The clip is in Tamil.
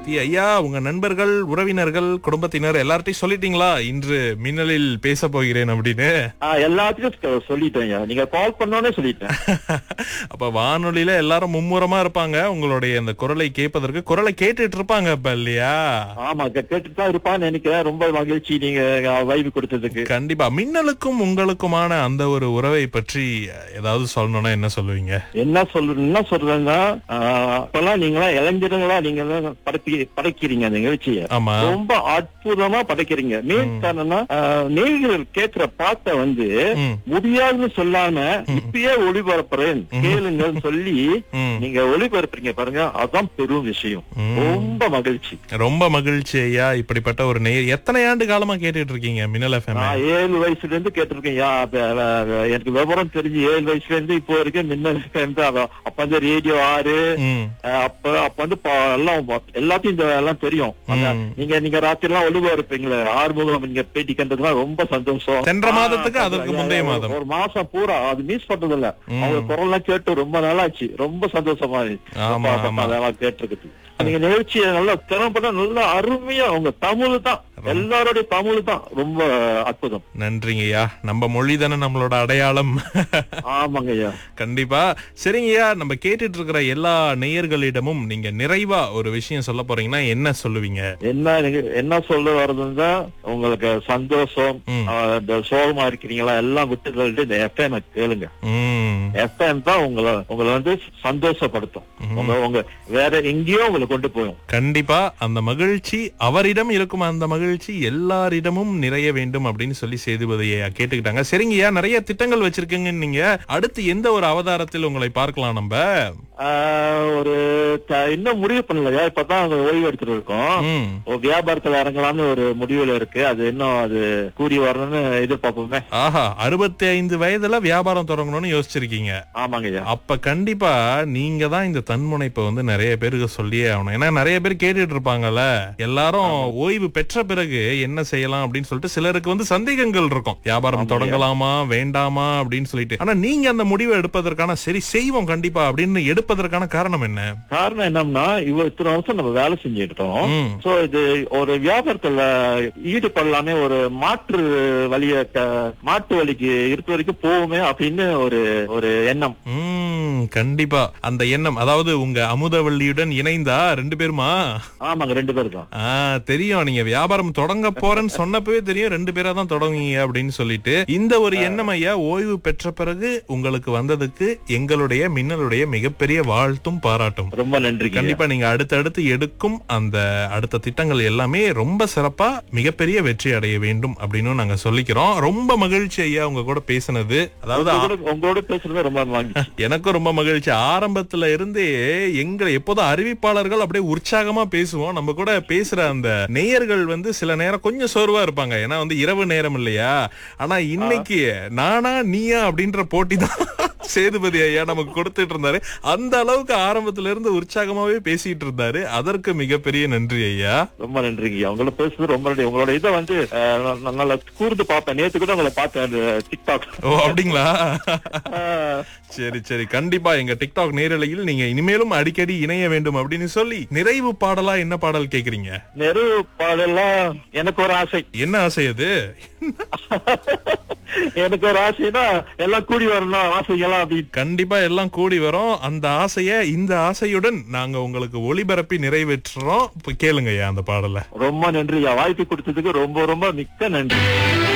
சக்தி ஐயா உங்க நண்பர்கள் உறவினர்கள் குடும்பத்தினர் எல்லார்ட்டையும் சொல்லிட்டீங்களா இன்று மின்னலில் பேச போகிறேன் அப்படின்னு ஆ, எல்லாத்துக்கும் சொ- சொல்லிட்டேன் நீங்க கால் பண்ணோன்னே சொல்லிட்டேன் அப்ப வானொலியில எல்லாரும் மும்முரமா இருப்பாங்க உங்களுடைய அந்த குரலை கேட்பதற்கு குரலை கேட்டுட்டு இருப்பாங்க அப்ப இல்லையா ஆமா கே- கேட்டுட்டு தான் இருப்பான்னு நினைக்கிறேன் ரொம்ப மகிழ்ச்சி நீங்க வைவு கொடுத்ததுக்கு கண்டிப்பா மின்னலுக்கும் உங்களுக்குமான அந்த ஒரு உறவை பற்றி ஏதாவது சொல்லணும்னா என்ன சொல்லுவீங்க என்ன சொல்ற என்ன சொல்றேன்னா ஆ, இப்பெல்லாம் நீங்களா இளைஞர்களா நீங்க எல்லாம் படைப்பி படைக்கிறீங்க அந்த நிகழ்ச்சியை ஆமா ரொம்ப அற்புதமா படைக்கிறீங்க மெயின் காரணம்னா நேயர்கள் கேட்கிற பாட்டை வந்து ம். முடியாதுன்னு சொல்லாம இப்பயே ஒளிபரப்புறேன் கேளுங்கன்னு சொல்லி ம். நீங்க ஒளிபரப்புறீங்க பாருங்க அதான் பெரும் விஷயம் ரொம்ப மகிழ்ச்சி ரொம்ப மகிழ்ச்சி ஐயா இப்படிப்பட்ட ஒரு நேர் எத்தனை ஆண்டு காலமா கேட்டுட்டு இருக்கீங்க மின்னல் எஃப்எம் நான் ஏழு வயசுல இருந்து கேட்டிருக்கேன் யா, அப்ப, அஹ், எனக்கு விவரம் தெரிஞ்சு ஏழு வயசுல இருந்து இப்போ வரைக்கும் மின்னல் இருந்து அவ- அப்ப வந்து ரேடியோ ஆறு ம் அஹ், அப்ப அப்ப வந்து ப- எல்லாம் எல்லாத்தையும் இந்த எல்லாம் தெரியும் அந்த ம். நீங்க நீங்க ராத்திரி எல்லாம் ஒளிவா இருப்பீங்களே ஆறுமுகம் நீங்க பேட்டி கண்டதுலாம் ரொம்ப சந்தோஷம் சென்ற மாதத்துக்கு ஆ, அதற்கு ஐயா, முந்தைய ஒரு- மாதம். ஒரு மாசம் பூரா அது மிஸ் பண்றது இல்ல அவங்க குரல் எல்லாம் கேட்டு ரொம்ப நாளாச்சு ரொம்ப சந்தோஷமா இருந்துச்சு. ஆமா, அப்ப- அப்ப ஆமா. அதெல்லாம் கேட்டிருக்கு நீங்க நிகழ்ச்சியை நல்லா திறம்பட நல்லா அருமையா உங்க தமிழ் தான் எல்லாரோட தமிழ் தான் ரொம்ப அற்புதம் நன்றிங்க ஐயா நம்ம மொழி தானே நம்மளோட அடையாளம் ஆமாங்க ஐயா கண்டிப்பா சரிங்கய்யா நம்ம கேட்டுட்டு இருக்கிற எல்லா நேயர்களிடமும் நீங்க நிறைவா ஒரு விஷயம் சொல்ல போறீங்கன்னா என்ன சொல்லுவீங்க என்ன நீங்க- என்ன சொல்ல வர்றதுன்னா உங்களுக்கு சந்தோஷம் ம். ஆஹ், இந்த சோகமா இருக்கிறீங்களா எல்லாம் விட்டு தள்ளிட்டு இந்த எஃப்எம் கேளுங்க ம் எஃப்எம் தான் உங்களை உங்களை வந்து சந்தோஷப்படுத்தும் உங்க உங்க வேற எங்கேயோ உங்களை கொண்டு போயும் கண்டிப்பா அந்த மகிழ்ச்சி அவரிடம் இருக்கும் அந்த மகிழ்ச்சி எல்லாரிடமும் நிறைய வேண்டும் அப்படின்னு சொல்லி சேதுபதியா கேட்டுக்கிட்டாங்க சரிங்கய்யா நிறைய திட்டங்கள் வச்சிருக்கீங்க நீங்க அடுத்து எந்த ஒரு அவதாரத்தில் உங்களை பார்க்கலாம் நம்ம ஆஹ், ஒரு த- இன்னும் முடிவு பண்ணலையா இப்பதான் அவங்க ஓய்வு எடுத்துட்டு இருக்கோம் ம் ஒரு வியாபாரத்துல இறங்கலாம்னு ஒரு முடிவுல இருக்கு அது இன்னும் அது கூடி வரணும்னு எதிர்பார்ப்போமே ஆஹா அறுபத்தி ஐந்து வயதுல வியாபாரம் தொடங்கணும்னு யோசிச்சிருக்கீங்க ஆமாங்க ஐயா அப்ப கண்டிப்பா நீங்க தான் இந்த தன்முனைப்பை வந்து நிறைய பேருக்கு சொல்லியே ஆகணும் ஏன்னா நிறைய பேர் கேட்டுட்டு இருப்பாங்கல்ல எல்லாரும் ஓய்வு பெற்ற பிறகு என்ன செய்யலாம் அப்படின்னு சொல்லிட்டு சிலருக்கு வந்து சந்தேகங்கள் இருக்கும் வியாபாரம் தொடங்கலாமா வேண்டாமா அப்படின்னு சொல்லிட்டு ஆனா நீங்க அந்த முடிவை எடுப்பதற்கான சரி செய்வோம் கண்டிப்பா அப்படின்னு எடுப்பதற்கான காரணம் என்ன காரணம் என்னம்னா இவ்வளவு இத்தனை வருஷம் நம்ம வேலை செஞ்சுக்கிட்டோம் ம். சோ இது ஒரு வியாபாரத்துல ஈடுபடலாமே ஒரு மாற்று வழிய க- மாற்று வழிக்கு இருக்க வரைக்கும் போவோமே அப்படின்னு ஒரு ஒரு எண்ணம் உம் கண்டிப்பா அந்த எண்ணம் அதாவது உங்க அமுதவள்ளியுடன் இணைந்தா ரெண்டு பேருமா ஆமாங்க ரெண்டு பேரும் தான் ஆ தெரியும் நீங்க வியாபாரம் தொடங்க போறேன்னு சொன்னப்பவே தெரியும் ரெண்டு பேரா தான் தொடங்குவீங்க அப்படின்னு சொல்லிட்டு இந்த ஒரு எண்ணம் ஐயா ஓய்வு பெற்ற பிறகு உங்களுக்கு வந்ததுக்கு எங்களுடைய மின்னலுடைய மிகப்பெரிய வாழ்த்தும் பாராட்டும் ரொம்ப நன்றி கண்டிப்பா நீங்க அடுத்தடுத்து எடுக்கும் அந்த அடுத்த திட்டங்கள் எல்லாமே ரொம்ப சிறப்பா மிகப்பெரிய வெற்றி அடைய வேண்டும் அப்படின்னு நாங்க சொல்லிக்கிறோம் ரொம்ப மகிழ்ச்சி ஐயா உங்க கூட பேசினது அதாவது உங்களோட உங்களோட பேசுறது ரொம்ப மகிழ்ச்சி எனக்கும் ரொம்ப மகிழ்ச்சி ஆரம்பத்துல இருந்தே எங்களை எப்போதும் அறிவிப்பாளர்கள் அப்படியே உற்சாகமா பேசுவோம் நம்ம கூட பேசுற அந்த நேயர்கள் வந்து சில நேரம் கொஞ்சம் சோர்வா இருப்பாங்க ஏன்னா வந்து இரவு நேரம் இல்லையா ஆனா இன்னைக்கு நானா நீயா அப்படின்ற போட்டி தான் சேதுபதி ஐயா நமக்கு கொடுத்துட்டு இருந்தாரு அந்த அளவுக்கு ஆரம்பத்துல இருந்து உற்சாகமாவே பேசிட்டு இருந்தாரு அதற்கு மிகப்பெரிய நன்றி ஐயா ரொம்ப நன்றிங்க உங்களோட பேசுறது ரொம்ப நன்றி உங்களோட இதை வந்து அஹ், நான் நான் நல்லா கூர்ந்து பார்த்தேன் நேத்து கூட உங்களை பார்த்தேன் அந்த டிக்டாக் ஓ அப்படிங்களா அஹ், சரி சரி கண்டிப்பா எங்க டிக்டாக் நேரலையில் நீங்க இனிமேலும் அடிக்கடி இணைய வேண்டும் அப்படின்னு சொல்லி நிறைவு பாடலா என்ன பாடல் கேக்குறீங்க நெரு பாடெல்லாம் எனக்கு ஒரு ஆசை என்ன ஆசை அது எனக்கு ஒரு ஆசைனா எல்லாம் கூடி வரணும் ஆசைகள்லாம் அப்படின்னு கண்டிப்பா எல்லாம் கூடி வரும் அந்த ஆசைய இந்த ஆசையுடன் நாங்க உங்களுக்கு ஒளிபரப்பி நிறைவேற்றுறோம் இப்ப கேளுங்கய்யா அந்த பாடலை ரொம்ப நன்றி வாய்ப்பு கொடுத்ததுக்கு ரொம்ப ரொம்ப மிக்க நன்றி